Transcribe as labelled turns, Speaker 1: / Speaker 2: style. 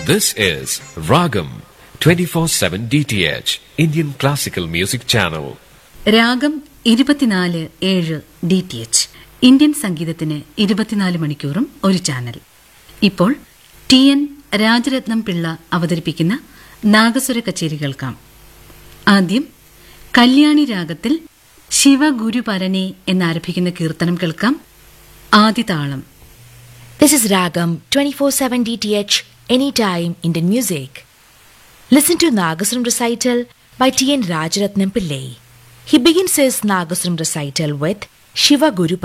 Speaker 1: This is Ragam 24/7 DTH Indian Classical Music Channel.
Speaker 2: രാഗം ഇരുപത്തിനാല് ഏഴ് ഡി ടി എച്ച് ഇന്ത്യൻ സംഗീതത്തിന് ഇരുപത്തിനാല് മണിക്കൂറും ഒരു ചാനൽ ഇപ്പോൾ ടി എൻ രാജരത്നം പിള്ള അവതരിപ്പിക്കുന്ന നാഗസ്വര കച്ചേരി കേൾക്കാം ആദ്യം കല്യാണി രാഗത്തിൽ ശിവഗുരുപരണി എന്നാരംഭിക്കുന്ന കീർത്തനം കേൾക്കാം ആദിതാളം
Speaker 3: This is Ragam 24/7 DTH Anytime Indian Music. Listen to Nagaswaram recital by T.N. Rajaratnam Pillai. He begins his Nagaswaram recital with Shiva Guru